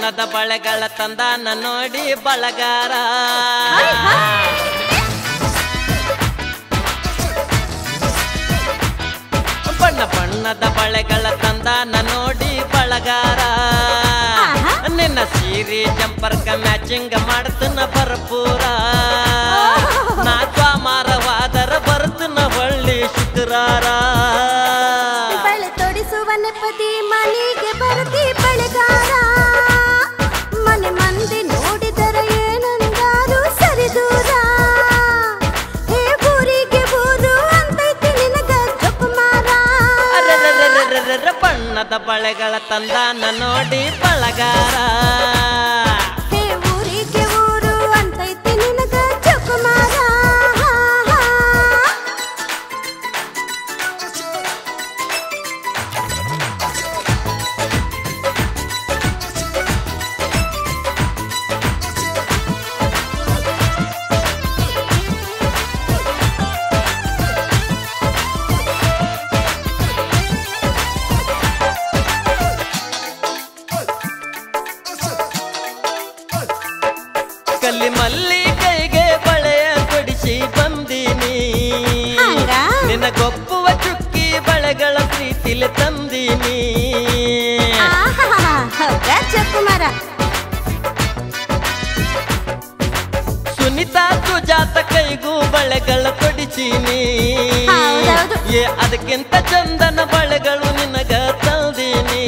ಬಣ್ಣದ ಬಳೆಗಳ ತಂದಾನ ನೋಡಿ ಬಳಗಾರ ಬಣ್ಣ ಬಣ್ಣದ ಬಳೆಗಳ ತಂದಾನ ನೋಡಿ ಬಳಗಾರ ಆಹಾ. ನಿನ್ನ ಸೀರೆ ಜಂಪರ್ಕ ಮ್ಯಾಚಿಂಗ್ ಮಾಡ್ತನ ಭರಪೂರ ನಾ ಮಾರವಾದರ ಬರ್ತನ ಹೊಳ್ಳಿ ಶುಕ್ರಾರ ಬಳೆ ತೊಡಿಸುವ ನೆಪದಿ ಮನೆಗೆ ಬರದಿ ಬಳೆಗಾರ ಮನೆ ಮಂದಿ ನೋಡಿದರ ಏನಂದಾರು ಸರಿ ದೂರ ಹೇ ಊರಿಗೆ ಊರು ಅಂತೈತಿ ನಿನಗ ಜಪಮಾರ ಅರೆರೆರೆರೆರೆರೆ ಬಣ್ಣದ ಬಳೆಗಳ ತಂದಾನ ನೋಡಿ ಬಳಗಾರ ಹೇ ಊರಿಗೆ ಊರು ಅಂತೈತಿ ನಿನಗ ಜಪಮಾರ ಕಲ್ಲಿ ಮಲ್ಲಿ ಕೈಗೆ ಬಳೆಯ ಕೊಡಿಸಿ ಬಂದೀನಿ ಹಂಗ? ನಿನಗೊಪ್ಪುವ ಚುಕ್ಕಿ ಬಳೆಗಳ ಪ್ರೀತಿಲಿ ತಂದೀನಿ ಹೌದಾ ಜಪಮಾರ ಸುನಿತಾ ಸುಜಾತ ಕೈಗೂ ಬಳೆಗಳ ಕೊಡಿಸೀನಿ ಹೌದೌದು. ಏ ಅದಕ್ಕಿಂತ ಚಂದನ ಬಳೆಗಳು ನಿನಗ ತಂದೀನಿ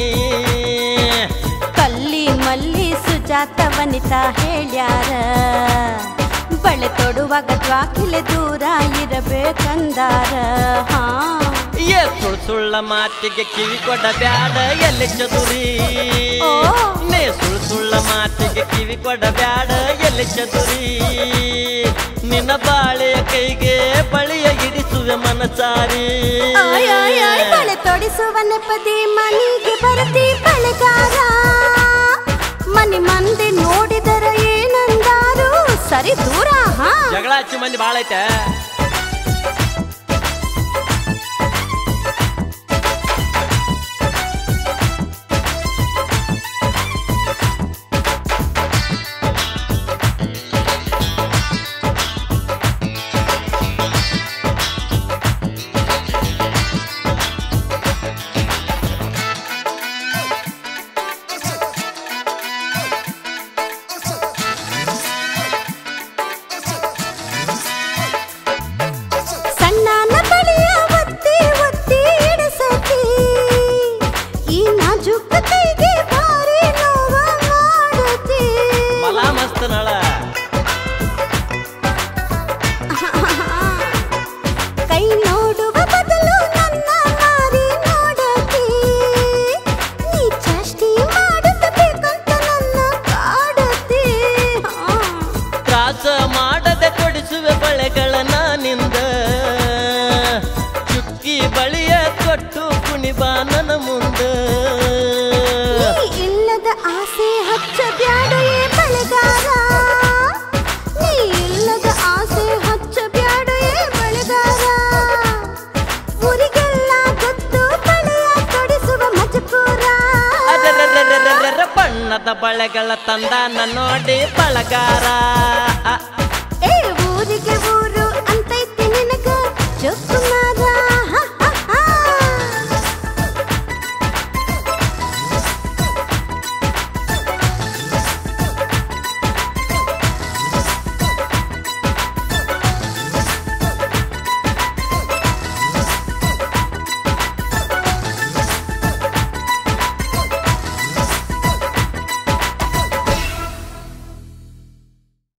ಕಲ್ಲಿ ಮಲ್ಲಿ ಸುಜಾತ ವನಿತಾ ಹೇಳ್ಯಾರ ಬಳೆ ತೊಡುವಾಗ ದ್ವಾಕಿಲೆ ದೂರ ಇರಬೇಕಂದಾರ ಹಾ ಏ ಸುಳ್ ಸುಳ್ಳ ಮಾತಿಗೆ ಕಿವಿ ಕೊಡ ಬ್ಯಾಡ ಎಲ್ಲಿ ಚದುರಿ ಓ. ನೇ ಸುಳ್ ಸುಳ್ಳ ಮಾತಿಗೆ ಕಿವಿ ಕೊಡ ಬ್ಯಾಡ ಎಲ್ಲಿ ಚದುರಿ ನಿನ್ನ ಬಾಳೆಯ ಕೈಗೆ ಬಳಿಯ ಇಡಿಸುವೆ ಮನಸಾರಿ ಓಯ್ ಓಯ್ ಓಯ್ ಬಳೆ ತೊಡಿಸುವ ನೆಪದಿ ಮನೆಗೆ ಬರದಿ ಬಳೆಗಾರ ಮನೆ ಮಂದಿ ನೋಡಿದರ ಏನಂದಾರು ಸರಿ ದೂರ ಹಾ ಜಗಳ ಹಚ್ಚಿ ಮಂದಿ ಬಾಳ ಐತೆ ಸಣ್ಣನ ಬಳಿಯ ಒತ್ತಿ ಒತ್ತಿ ಇಡಸತಿ ಈ ನಾಜುಕ ಕೈಗೆ ಭಾರಿ ನೋವ ಮಾಡತಿ ಮಲ ಮಸ್ತ್ ನಳ ಕೈ ನೋಡುವ ಬದಲು ನನ್ನ ಮಾರಿ ನೋಡತಿ ನೀ ಚಷ್ಟಿ ಮಾಡಬೇಕಂತ ನನ್ನ ಕಾಡತಿ ತ್ರಾಸ ಮಾಡದೆ ಕೊಡಿಸುವೆ ಬಳೆಗಳ ನಾನಿಂದ ಚುಕ್ಕಿ ಬಳಿಯ ಕೊಟ್ಟು ಕುಣಿಬಾ ನನ್ನ ಮುಂದ ನೀ ಇಲ್ಲದ ಆಸೆ ಹಚ್ಚ ಬ್ಯಾಡೆಯೇ ಬಳೆಗಾರ ನೀ ಇಲ್ಲದ ಆಸೆ ಹಚ್ಚ ಬ್ಯಾಡೆಯೇ ಬಳೆಗಾರ ಊರಿಗೆಲ್ಲ ಗೊತ್ತು ಬಳೆಯ ತೊಡಿಸುವ ಮಜಪೂರ ಅದರರರರರರ ಬಣ್ಣದ ಬಳೆಗಳ ತಂದಾನ ನೋಡಿ ಬಳಗಾರ